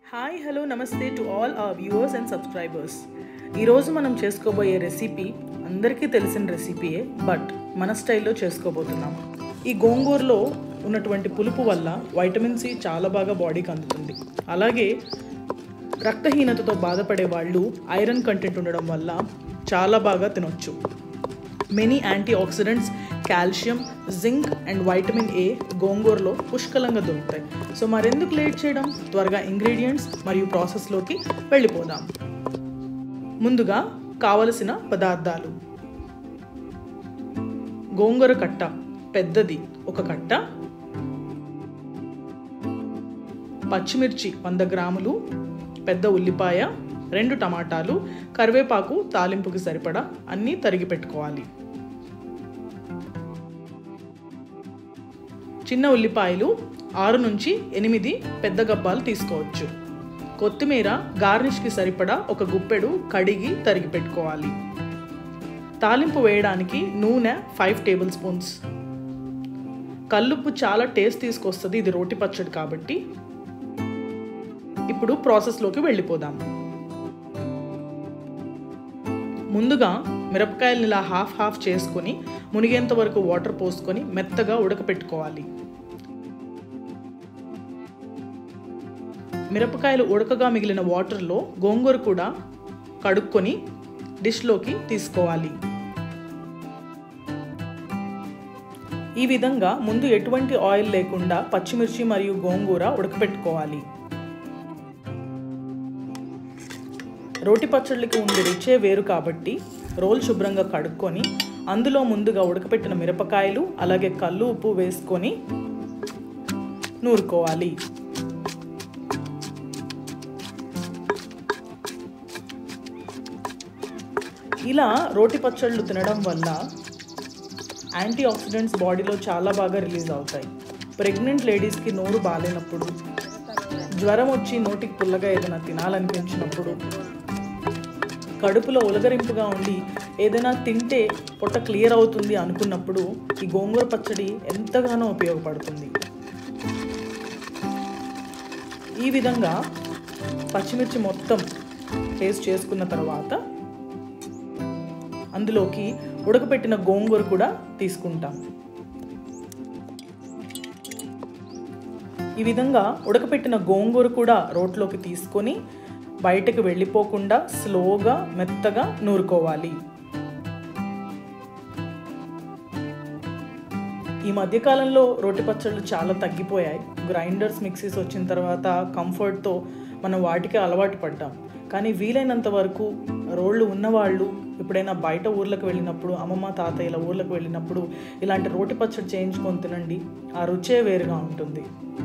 hi hello namaste to all our viewers and subscribers ఈరోజు మనం చేసుకోబోయే రెసిపీ అందరికీ తెలిసిన రెసిపీయే బట్ మన స్టైల్లో చేసుకోబోతున్నాం ఈ గోంగూరలో ఉన్నటువంటి పులుపు వల్ల వైటమిన్ సి చాలా బాగా బాడీకి అందుతుంది అలాగే రక్తహీనతతో బాధపడే వాళ్ళు ఐరన్ కంటెంట్ ఉండడం వల్ల చాలా బాగా తినొచ్చు many antioxidants calcium zinc and vitamin A గోంగూరలో పుష్కలంగా దొరుకుతాయి సో మరెందుకు లేట్ చేయడం త్వరగా ఇంగ్రీడియంట్స్ మరియు ప్రాసెస్లోకి వెళ్ళిపోదాం ముందుగా కావలసిన పదార్థాలు గోంగూర కట్ట పెద్దది ఒక కట్ట పచ్చిమిర్చి వంద గ్రాములు పెద్ద ఉల్లిపాయ రెండు టమాటాలు కరివేపాకు తాలింపుకి సరిపడా అన్నీ తరిగి పెట్టుకోవాలి చిన్న ఉల్లిపాయలు ఆరు నుంచి ఎనిమిది పెద్ద గబ్బాలు తీసుకోవచ్చు కొత్తిమీర గార్నిష్కి సరిపడా ఒక గుప్పెడు కడిగి తరిగి పెట్టుకోవాలి తాలింపు వేయడానికి నూనె ఫైవ్ టేబుల్ స్పూన్స్ కల్లుప్పు చాలా టేస్ట్ తీసుకొస్తుంది ఇది రోటి పచ్చడి కాబట్టి ఇప్పుడు ప్రాసెస్లోకి వెళ్ళిపోదాం ముందుగా మిరపకాయలను ఇలా హాఫ్ హాఫ్ చేసుకొని మునిగేంత వరకు వాటర్ పోసుకొని మెత్తగా ఉడకపెట్టుకోవాలి మిరపకాయలు ఉడకగా మిగిలిన వాటర్లో గోంగూర కూడా కడుక్కొని డిష్లోకి తీసుకోవాలి ఈ విధంగా ముందు ఎటువంటి ఆయిల్ లేకుండా పచ్చిమిర్చి మరియు గోంగూర ఉడకపెట్టుకోవాలి రోటి పచ్చళ్ళకి ఉండే రుచే వేరు కాబట్టి రోల్ శుభ్రంగా కడుక్కొని అందులో ముందుగా ఉడకపెట్టిన మిరపకాయలు అలాగే కల్లు ఉప్పు వేసుకొని నూరుకోవాలి ఇలా రోటి పచ్చళ్ళు తినడం వల్ల యాంటీ ఆక్సిడెంట్స్ బాడీలో చాలా బాగా రిలీజ్ అవుతాయి ప్రెగ్నెంట్ లేడీస్కి నోరు బాగాలేనప్పుడు జ్వరం వచ్చి నోటికి పుల్లగా ఏదైనా తినాలనిపించినప్పుడు కడుపులో ఉలగరింపుగా ఉండి ఏదైనా తింటే పొట్ట క్లియర్ అవుతుంది అనుకున్నప్పుడు ఈ గోంగూర పచ్చడి ఎంతగానో ఉపయోగపడుతుంది ఈ విధంగా పచ్చిమిర్చి మొత్తం టేస్ట్ చేసుకున్న తర్వాత అందులోకి ఉడకపెట్టిన గోంగూర కూడా తీసుకుంటాం ఈ విధంగా ఉడకపెట్టిన గోంగూర కూడా రోట్లోకి తీసుకొని బయటకు వెళ్ళిపోకుండా స్లోగా మెత్తగా నూరుకోవాలి ఈ మధ్యకాలంలో రోటి పచ్చళ్ళు చాలా తగ్గిపోయాయి గ్రైండర్స్ మిక్సీస్ వచ్చిన తర్వాత కంఫర్ట్తో మనం వాటికి అలవాటు పడ్డాం కానీ వీలైనంత వరకు రోళ్ళు ఉన్నవాళ్ళు ఎప్పుడైనా బయట ఊర్లకు వెళ్ళినప్పుడు అమ్మమ్మ తాతయ్యల ఊర్లకు వెళ్ళినప్పుడు ఇలాంటి రోటి పచ్చడి చేయించుకొని తినండి ఆ రుచే వేరుగా ఉంటుంది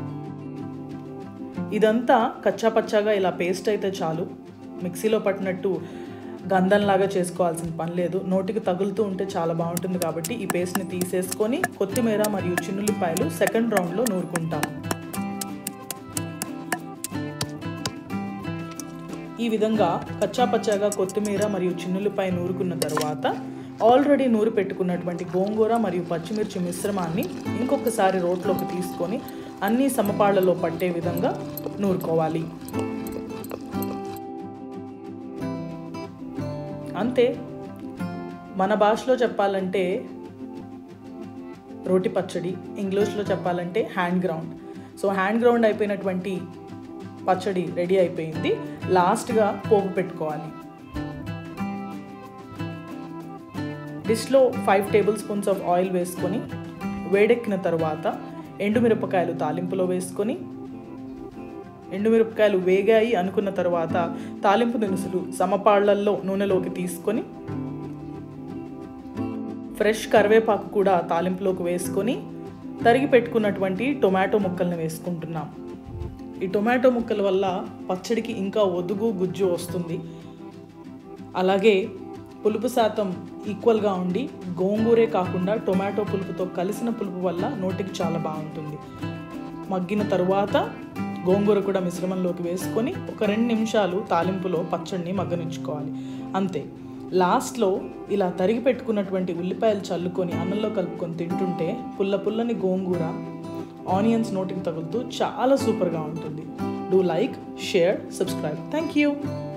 ఇదంతా కచ్చా పచ్చాగా ఇలా పేస్ట్ అయితే చాలు మిక్సీలో పట్టినట్టు గంధంలాగా చేసుకోవాల్సిన పని లేదు నోటికి తగులుతూ ఉంటే చాలా బాగుంటుంది కాబట్టి ఈ పేస్ట్ని తీసేసుకొని కొత్తిమీర మరియు చిన్నుల్లిపాయలు సెకండ్ రౌండ్లో నూరుకుంటాం ఈ విధంగా కచ్చా పచ్చాగా కొత్తిమీర మరియు చిన్నులపై నూరుకున్న తర్వాత ఆల్రెడీ నూరు పెట్టుకున్నటువంటి గోంగూర మరియు పచ్చిమిర్చి మిశ్రమాన్ని ఇంకొకసారి రోట్లోకి తీసుకొని అన్ని సమపాళ్లలో పట్టే విధంగా నూరుకోవాలి అంతే మన భాషలో చెప్పాలంటే రోటి పచ్చడి ఇంగ్లీష్లో చెప్పాలంటే hand ground so hand ground అయిపోయినటువంటి పచ్చడి రెడీ అయిపోయింది లాస్ట్గా పోపు పెట్టుకోవాలి డిష్లో five tablespoons of oil వేసుకొని వేడెక్కిన తర్వాత ఎండుమిరపకాయలు తాలింపులో వేసుకొని ఎండుమిరపకాయలు వేగాయి అనుకున్న తర్వాత తాలింపు దినుసులు సమపాళ్లల్లో నూనెలోకి తీసుకొని ఫ్రెష్ కరివేపాకు కూడా తాలింపులోకి వేసుకొని తరిగి పెట్టుకున్నటువంటి టొమాటో ముక్కల్ని వేసుకుంటున్నాం ఈ టొమాటో ముక్కల వల్ల పచ్చడికి ఇంకా ఒదుగు గుజ్జు వస్తుంది అలాగే పులుపు శాతం ఈక్వల్గా ఉండి గోంగూరే కాకుండా టొమాటో పులుపుతో కలిసిన పులుపు వల్ల నోటికి చాలా బాగుంటుంది మగ్గిన తరువాత గోంగూర కూడా మిశ్రమంలోకి వేసుకొని ఒక రెండు నిమిషాలు తాలింపులో పచ్చడిని మగ్గనించుకోవాలి అంతే లాస్ట్లో ఇలా తరిగి పెట్టుకున్నటువంటి ఉల్లిపాయలు చల్లుకొని అన్నంలో కలుపుకొని తింటుంటే పుల్ల పుల్లని గోంగూర ఆనియన్స్ నోటికి తగులుతూ చాలా సూపర్గా ఉంటుంది do like share subscribe thank you